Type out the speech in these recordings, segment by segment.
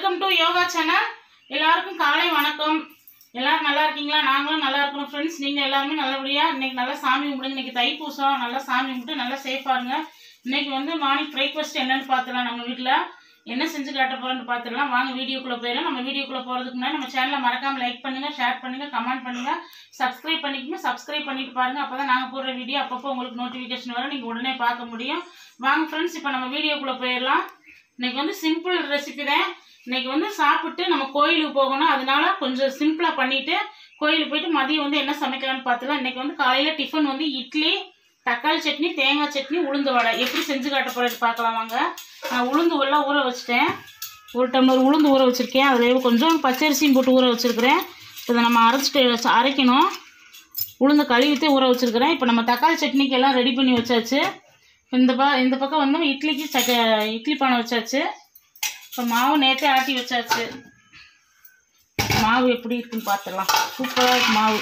welcome to yoga channel எல்லாருக்கும் காலை வணக்கம் எல்லாரும் நல்லா இருக்கீங்களா நாங்களும் நல்லா இருக்கிறோம் ஃப்ரெண்ட்ஸ் நீங்கள் எல்லாருமே நல்லபடியாக இன்னைக்கு நல்லா சாமி கும்பிடுங்க இன்னைக்கு தைப்பூசம் நல்லா சாமி கும்பிட்டு நல்லா சேஃபாக இருங்க இன்னைக்கு வந்து மார்னிங் பிரேக்ஃபாஸ்ட் என்னன்னு பார்த்துலாம் நம்ம வீட்டில் என்ன செஞ்சு காட்ட போகிறோம்னு பார்த்துடலாம் வாங்க வீடியோக்குள்ளே போயிடலாம் நம்ம வீடியோக்குள்ளே போகிறதுக்கு முன்னாடி நம்ம சேனலை மறக்காமல் லைக் பண்ணுங்கள் ஷேர் பண்ணுங்கள் கமெண்ட் பண்ணுங்கள் சப்ஸ்கிரைப் பண்ணிக்கோங்க சப்ஸ்கிரைப் பண்ணிட்டு பாருங்கள் அப்போ தான் நாங்கள் போடுற வீடியோ அப்பப்போ உங்களுக்கு நோட்டிஃபிகேஷன் வரும் நீங்கள் உடனே பார்க்க முடியும் வாங்க ஃப்ரெண்ட்ஸ் இப்போ நம்ம வீடியோக்குள்ளே போயிடலாம் இன்னைக்கு வந்து சிம்பிள் ரெசிபி தான் இன்னைக்கு வந்து சாப்பிட்டு நம்ம கோயிலுக்கு போகணும் அதனால கொஞ்சம் சிம்பிளாக பண்ணிட்டு கோயிலுக்கு போயிட்டு மதியம் வந்து என்ன சமைக்கலாம்னு பார்த்துலாம் இன்னைக்கு வந்து காலையில் டிஃபன் வந்து இட்லி தக்காளி சட்னி தேங்காய் சட்னி உளுந்து வடை எப்படி செஞ்சு காட்ட போகிறது பார்க்கலாம் வாங்க நான் உளுந்து எல்லாம் ஊற வச்சுட்டேன் ஒரு டம்ளர் உளுந்து ஊற வச்சுருக்கேன் அதில் கொஞ்சம் பச்சரிசியும் போட்டு ஊற வச்சுருக்கிறேன் இதை நம்ம அரைச்சிட்டு அரைக்கணும் உளுந்து கழுவிட்டு ஊற வச்சுருக்கிறேன் இப்போ நம்ம தக்காளி சட்னிக்கு எல்லாம் ரெடி பண்ணி வச்சாச்சு இந்த ப இந்த பக்கம் வந்து இட்லிக்கு சக்க இட்லி பானை வச்சாச்சு இப்போ மாவு நேற்றே ஆட்டி வச்சாச்சு மாவு எப்படி இருக்குன்னு பார்த்துடலாம் சூப்பராக இருக்கு மாவு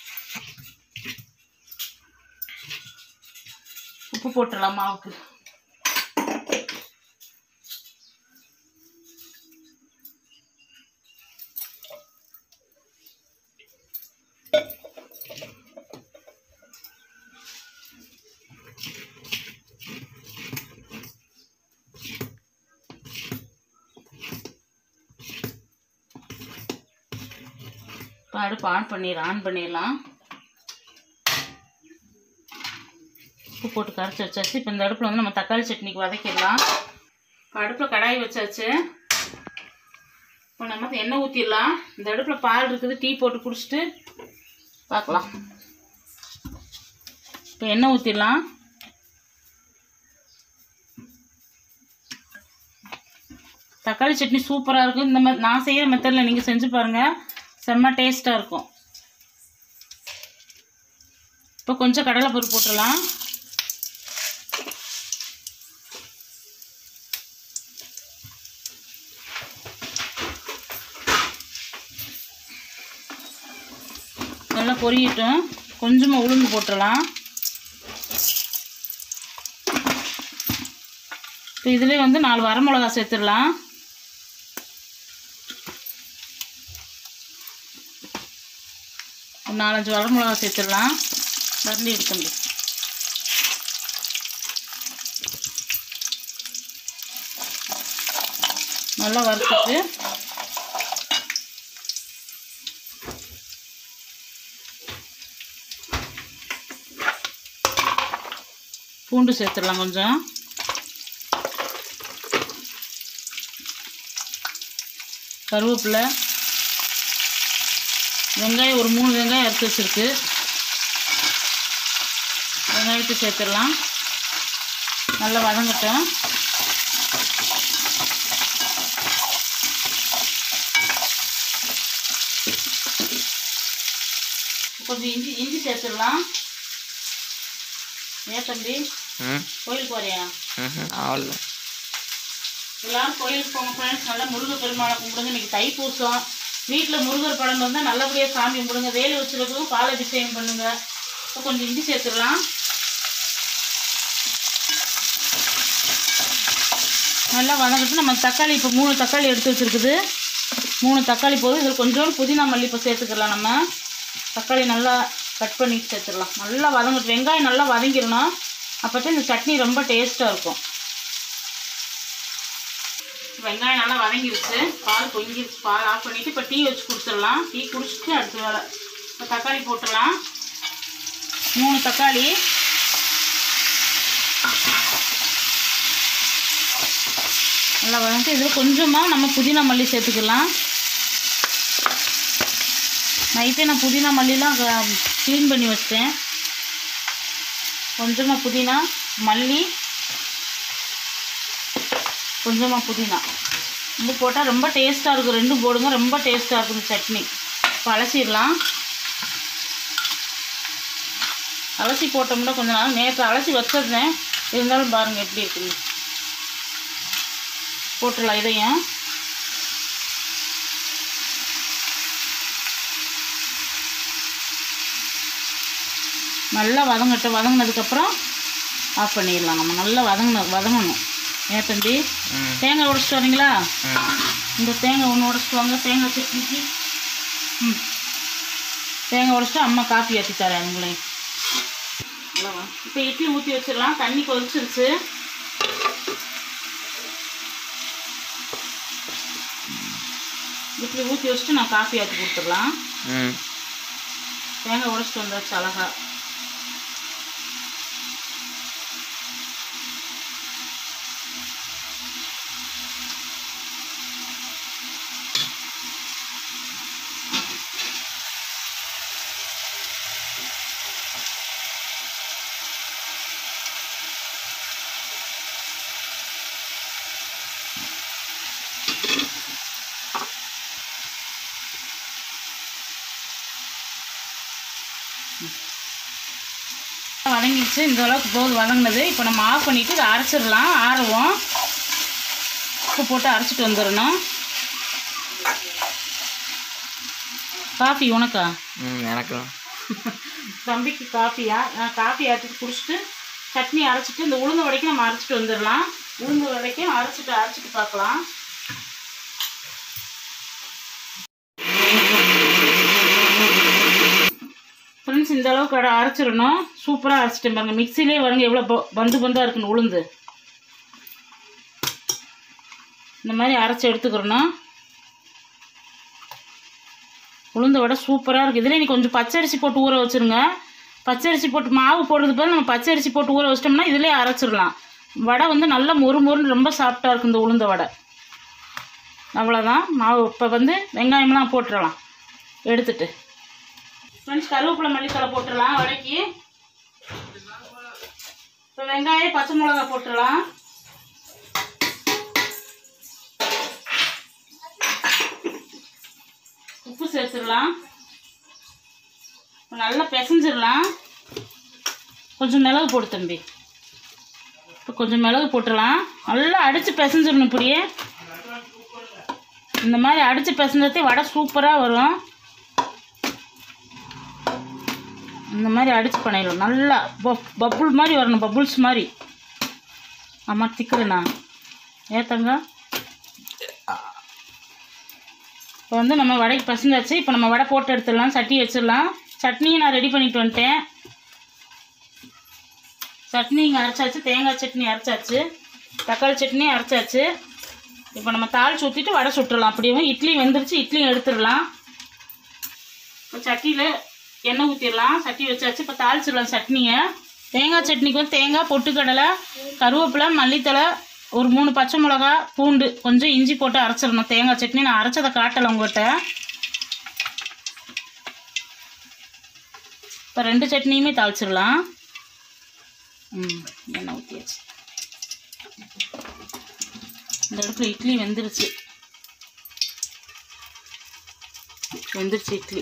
உப்பு போட்டுடலாம் மாவுக்கு இப்போ அடுப்பு ஆன் பண்ணிடு ஆன் பண்ணிடலாம் உப்பு போட்டு கரைச்சி வச்சாச்சு இப்போ இந்த அடுப்பில் வந்து நம்ம தக்காளி சட்னிக்கு வதக்கிடலாம் இப்போ அடுப்பில் கடாய் வச்சாச்சு இப்போ நம்ம எண்ணெய் ஊற்றிடலாம் இந்த அடுப்பில் பால் இருக்குது டீ போட்டு குடிச்சிட்டு பார்க்கலாம் இப்போ எண்ணெய் ஊற்றிடலாம் தக்காளி சட்னி சூப்பராக இருக்கும் இந்த மாதிரி நான் செய்கிற மெத்தடில் நீங்கள் செஞ்சு பாருங்கள் செம்ம டேஸ்ட்டாக இருக்கும் இப்போ கொஞ்சம் கடலைப்பருப்பு போட்டுடலாம் நல்லா பொரியட்டும் கொஞ்சமாக உளுந்து போட்டுடலாம் இப்போ இதுலேயே வந்து நாலு வரமிளகா சேர்த்துடலாம் ஒரு நாலஞ்சு வரமிளகா சேர்த்துடலாம் மறுபடியும் எடுக்க முடியும் நல்லா வறுத்துட்டு பூண்டு சேர்த்துடலாம் கொஞ்சம் கருவேப்பிலை வெங்காயம் ஒரு மூணு வெங்காயம் அறுத்து வச்சுருக்கு வெங்காயத்தை சேர்த்துடலாம் நல்லா வதங்கட்டும் கொஞ்சம் இஞ்சி இஞ்சி சேர்த்துடலாம் ஏன் தம்பி ம் கோயிலுக்கு வரையா ம் அவ்வளோ எல்லாரும் கோயிலுக்கு போங்க ஃப்ரெண்ட்ஸ் நல்லா முருகர் பெருமாளை கும்பிடுங்க இன்னைக்கு தைப்பூசம் வீட்டில் முருகர் படம் இருந்தால் நல்லபடியாக சாமி கும்பிடுங்க வேலி வச்சுருக்கவும் பால் அபிஷேகம் பண்ணுங்க இப்போ கொஞ்சம் இஞ்சி சேர்த்துடலாம் நல்லா வதங்கிட்டு நம்ம தக்காளி இப்போ மூணு தக்காளி எடுத்து வச்சுருக்குது மூணு தக்காளி போதும் இதில் கொஞ்சோண்டு புதினா மல்லி இப்போ சேர்த்துக்கலாம் நம்ம தக்காளி நல்லா கட் பண்ணி சேர்த்துடலாம் நல்லா வதங்கிட்டு வெங்காயம் நல்லா வதங்கிடணும் அப்போ தான் இந்த சட்னி ரொம்ப டேஸ்ட்டாக இருக்கும் வெங்காயம் நல்லா வதங்கிருச்சு பால் பொங்கிருச்சு பால் ஆஃப் பண்ணிவிட்டு இப்போ டீ வச்சு கொடுத்துடலாம் டீ குடிச்சிட்டு அடுத்த வேலை இப்போ தக்காளி போட்டுடலாம் மூணு தக்காளி நல்லா வதங்கிட்டு இதில் கொஞ்சமாக நம்ம புதினா மல்லி சேர்த்துக்கலாம் நைட்டே நான் புதினா மல்லிலாம் க்ளீன் பண்ணி வச்சிட்டேன் கொஞ்சமாக புதினா மல்லி கொஞ்சமாக புதினா இது போட்டால் ரொம்ப டேஸ்ட்டாக இருக்கும் ரெண்டும் போடுங்க ரொம்ப டேஸ்ட்டாக இருக்கும் இந்த சட்னி இப்போ அலசிடலாம் அலசி போட்டோம்னா கொஞ்ச நாள் நேற்று அலசி வச்சிருந்தேன் இருந்தாலும் பாருங்கள் எப்படி இருக்குன்னு போட்டுடலாம் இதையும் நல்லா வதங்கட்டும் வதங்கினதுக்கப்புறம் ஆஃப் பண்ணிடலாம் நம்ம நல்லா வதங்கின வதங்கணும் ஏன் தம்பி ம் தேங்காய் உடைச்சிட்டு வரீங்களா ம் இந்த தேங்காய் ஒன்று உடைச்சிட்டு வாங்க தேங்காய் சட்னிக்கு ம் தேங்காய் உடைச்சிட்டு அம்மா காப்பி ஏற்றி தரேன் உங்களே இப்போ இட்லி ஊற்றி வச்சிடலாம் தண்ணி கொதிச்சிருச்சு இட்லி ஊற்றி வச்சுட்டு நான் காஃபி ஆற்றி கொடுத்துடலாம் ம் தேங்காய் உடைச்சிட்டு வந்தாச்சு அழகா வதங்கிடுச்சு இந்த அளவுக்கு போது வதங்கினது இப்போ நம்ம ஆஃப் பண்ணிவிட்டு இதை அரைச்சிடலாம் ஆறுவோம் உப்பு போட்டு அரைச்சிட்டு வந்துடணும் காஃபி உனக்கா ம் எனக்கும் தம்பிக்கு காஃபியா நான் காஃபி ஆற்றிட்டு குடிச்சிட்டு சட்னி அரைச்சிட்டு இந்த உளுந்து வடைக்கும் நம்ம அரைச்சிட்டு வந்துடலாம் உளுந்து வடைக்கும் அரைச்சிட்டு அரைச்சிட்டு பார்க்கலாம் ஃப்ரெண்ட்ஸ் இந்த அளவுக்கு அரை- அரைச்சிடணும் சூப்பராக அரைச்சிட்டு பாருங்க மிக்சிலே வருங்க எவ்வளோ ப- பந்து பந்தாக இருக்குன்னு உளுந்து இந்த மாதிரி அரைச்சி எடுத்துக்கிறணும் உளுந்த வடை சூப்பராக இருக்குது இதில் நீ கொஞ்சம் பச்சரிசி போட்டு ஊற வச்சுருங்க பச்சரிசி போட்டு மாவு போடுறது பதில் நம்ம பச்சரிசி போட்டு ஊற வச்சிட்டோம்னா இதிலே அரைச்சிடலாம் வடை வந்து நல்லா மொறு மொறுன்னு ரொம்ப சாஃப்டாக இருக்கும் இந்த உளுந்த வடை அவ்வளோதான் மாவு இப்போ வந்து வெங்காயம்லாம் போட்டுடலாம் எடுத்துட்டு ஃப்ரெண்ட்ஸ் கருவேப்பிலை மல்லித்தலை போட்டுடலாம் வடைக்கு இப்போ வெங்காயம் பச்சை மிளகா போட்டுடலாம் உப்பு சேர்த்துடலாம் இப்போ நல்லா பிசைஞ்சிடலாம் கொஞ்சம் மிளகு போடு தம்பி இப்போ கொஞ்சம் மிளகு போட்டுடலாம் நல்லா அடித்து பிசைஞ்சிடணும் இப்படியே இந்த மாதிரி அடித்து பிசைஞ்சதே வடை சூப்பராக வரும் இந்த மாதிரி அடித்து பண்ணிடலாம் நல்லா பப் பப்புள் மாதிரி வரணும் பப்புள்ஸ் மாதிரி ஆமாம் திக்கிறேண்ணா ஏத்தங்க இப்போ வந்து நம்ம வடைக்கு பசந்தாச்சு இப்போ நம்ம வடை போட்டு எடுத்துடலாம் சட்டி வச்சிடலாம் சட்னியும் நான் ரெடி பண்ணிட்டு வந்துட்டேன் சட்னி இங்கே அரைச்சாச்சு தேங்காய் சட்னி அரைச்சாச்சு தக்காளி சட்னி அரைச்சாச்சு இப்போ நம்ம தாளிச்சு ஊற்றிட்டு வடை சுட்டுடலாம் அப்படியே இட்லி வெந்துருச்சு இட்லியும் எடுத்துடலாம் இப்போ சட்டியில் எண்ணெய் ஊற்றிடலாம் சட்டி வச்சாச்சு இப்போ தாளிச்சிடலாம் சட்னியை தேங்காய் சட்னிக்கு வந்து தேங்காய் பொட்டுக்கடலை கருவேப்பிலை மல்லித்தலை ஒரு மூணு பச்சை மிளகா பூண்டு கொஞ்சம் இஞ்சி போட்டு அரைச்சிடணும் தேங்காய் சட்னி நான் அரைச்சதை காட்டலை உங்கள்கிட்ட இப்போ ரெண்டு சட்னியுமே தாளிச்சிடலாம் ம் எண்ணெய் ஊற்றியாச்சு இந்த இடத்துல இட்லி வெந்துருச்சு வெந்துருச்சு இட்லி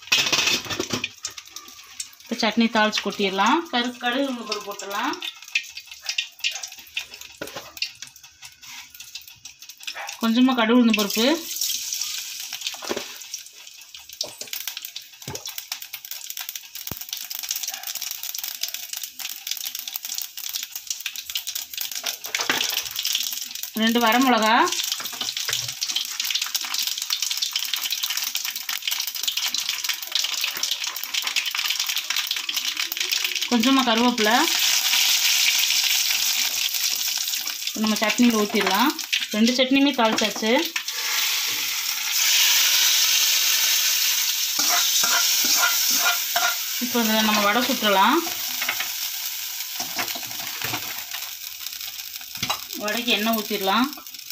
இப்போ சட்னி தாளிச்சு கொட்டிடலாம் கரு கடுகு உளுந்து பருப்பு போட்டுடலாம் கொஞ்சமாக கடுகு உளுந்து பருப்பு ரெண்டு வரமிளகா கொஞ்சமாக கருவேப்பிலை இப்ப நம்ம சட்னியில் ஊற்றிடலாம் ரெண்டு சட்னியுமே தாளிச்சாச்சு இப்போ இதில் நம்ம வடை சுட்டுறலாம் வடைக்கு எண்ணெய் ஊற்றிடலாம்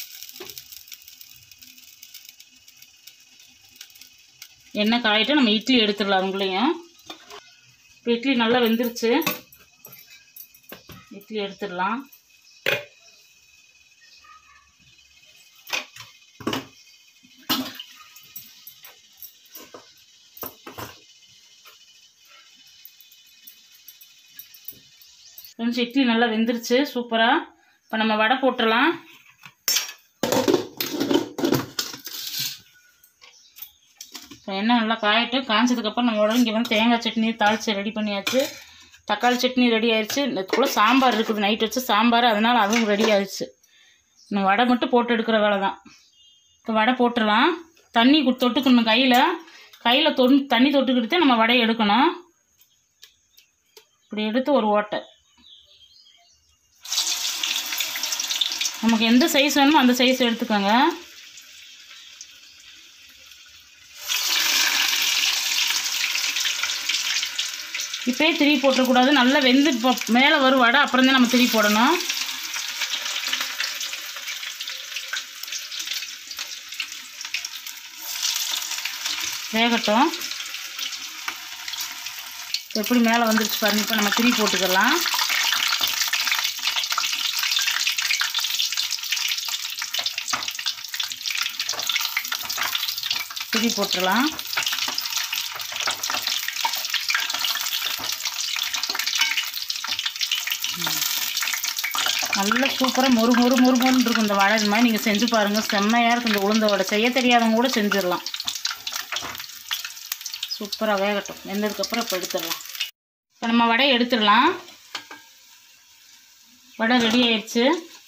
எண்ணெய் காயிட்டு நம்ம இட்லி எடுத்துடலாம் உங்களையும் இப்போ இட்லி நல்லா வெந்துருச்சு இட்லி எடுத்துடலாம் ஃப்ரெண்ட்ஸ் இட்லி நல்லா வெந்துருச்சு சூப்பராக இப்போ நம்ம வடை போட்டுடலாம் இப்போ எண்ணெய் நல்லா காயட்டும் காய்ச்சதுக்கப்புறம் நம்ம உடனே இங்கே வந்து தேங்காய் சட்னி தாளித்து ரெடி பண்ணியாச்சு தக்காளி சட்னி ரெடி ஆயிடுச்சு இதுக்குள்ளே சாம்பார் இருக்குது நைட் வச்சு சாம்பார் அதனால் அதுவும் ரெடி ஆயிடுச்சு இன்னும் வடை மட்டும் போட்டு எடுக்கிற வேலை தான் இப்போ வடை போட்டுடலாம் தண்ணி கு- தொட்டுக்கணும் கையில் கையில் தொ தண்ணி தொட்டுக்கிட்டு நம்ம வடையை எடுக்கணும் இப்படி எடுத்து ஒரு ஓட்டை நமக்கு எந்த சைஸ் வேணுமோ அந்த சைஸ் எடுத்துக்கோங்க இப்போயே திரி போட்டுறக்கூடாது நல்லா வெந்து இப்போ மேலே வரும் வடை அப்புறம் தான் நம்ம திரி போடணும் வேகட்டும் இப்ப எப்படி மேலே வந்துருச்சு பாருங்க இப்போ நம்ம திரி போட்டுக்கலாம் திரி போட்டுடலாம் நல்ல சூப்பராக மொறு மொறு மொறு மொறுன்னு இருக்கும் இந்த வடை இது மாதிரி நீங்கள் செஞ்சு பாருங்கள் செம்மையாக இருக்கும் இந்த உளுந்த வடை செய்ய தெரியாதவங்க கூட செஞ்சிடலாம் சூப்பராக வேகட்டும் வெந்ததுக்கப்புறம் இப்போ எடுத்துடலாம் இப்போ நம்ம வடையை எடுத்துடலாம் வடை ரெடி ஆயிடுச்சு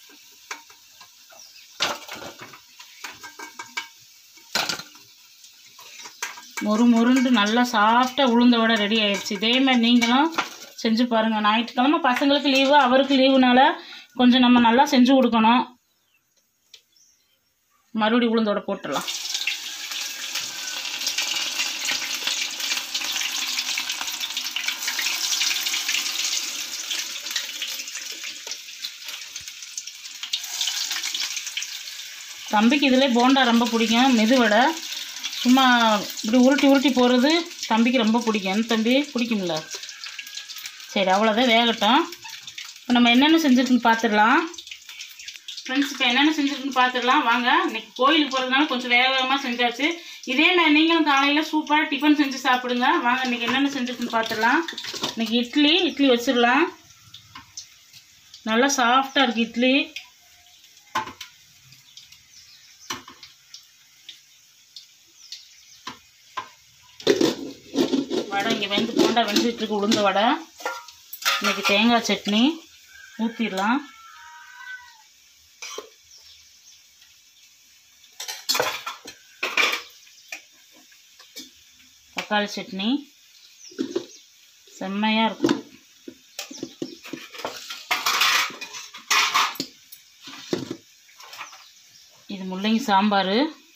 மொறு மொறுண்டு நல்லா சாஃப்டாக உளுந்த வடை ரெடி ஆயிடுச்சு இதே மாதிரி நீங்களும் செஞ்சு பாருங்கள் ஞாயிற்றுக்கிழமை பசங்களுக்கு லீவு அவருக்கு லீவுனால கொஞ்சம் நம்ம நல்லா செஞ்சு கொடுக்கணும் மறுபடியும் உளுந்தோட போட்டுடலாம் தம்பிக்கு இதில் போண்டா ரொம்ப பிடிக்கும் மெதுவடை சும்மா இப்படி உருட்டி உருட்டி போடுறது தம்பிக்கு ரொம்ப பிடிக்கும் என்ன தம்பி பிடிக்கும்ல சரி அவ்வளோதான் வேகட்டும் இப்போ நம்ம என்னென்ன செஞ்சுருக்குன்னு பார்த்துடலாம் ஃப்ரெண்ட்ஸ் இப்போ என்னென்ன செஞ்சுருக்குன்னு பார்த்துடலாம் வாங்க இன்னைக்கு கோயிலுக்கு போகிறதுனால கொஞ்சம் வேக வேகமாக செஞ்சாச்சு இதே மாதிரி நீங்களும் காலையில் சூப்பராக டிஃபன் செஞ்சு சாப்பிடுங்க வாங்க இன்னைக்கு என்னென்ன செஞ்சுருக்குன்னு பார்த்துடலாம் இன்னைக்கு இட்லி இட்லி வச்சிடலாம் நல்லா சாஃப்டாக இருக்குது இட்லி வடை இங்கே வெந்து போண்டா வெந்துட்டு இருக்கு உளுந்த வடை இன்னைக்கு தேங்காய் சட்னி ஊற்றிடலாம் தக்காளி சட்னி செம்மையாக இருக்கும் இது முள்ளங்கி சாம்பார்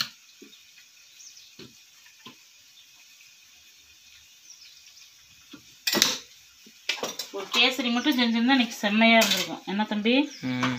ஒரு கேசரி மட்டும் செஞ்சிருந்தா இன்னைக்கு செம்மையாக இருந்திருக்கும் என்ன தம்பி ம்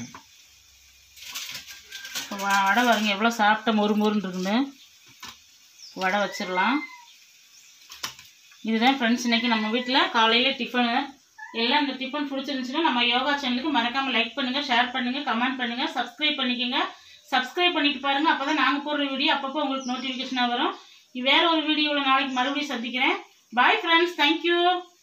இப்போ வ- வடை பாருங்க எவ்வளோ சாப்பிட்ட மொறு மொறுன்னு இருக்குன்னு வடை வச்சிடலாம் இதுதான் ஃப்ரெண்ட்ஸ் இன்னைக்கு நம்ம வீட்டில் காலையில் டிஃபனு எல்லாம் இந்த டிஃபன் பிடிச்சிருந்துச்சுன்னா நம்ம யோகா சேனலுக்கு மறக்காமல் லைக் பண்ணுங்கள் ஷேர் பண்ணுங்கள் கமெண்ட் பண்ணுங்கள் சப்ஸ்கிரைப் பண்ணிக்கோங்க சப்ஸ்கிரைப் பண்ணிட்டு பாருங்கள் அப்போ தான் நாங்கள் போடுற வீடியோ அப்பப்போ உங்களுக்கு நோட்டிஃபிகேஷனாக வரும் வேற ஒரு வீடியோவில் நாளைக்கு மறுபடியும் சந்திக்கிறேன் பாய் ஃப்ரெண்ட்ஸ் தேங்க்யூ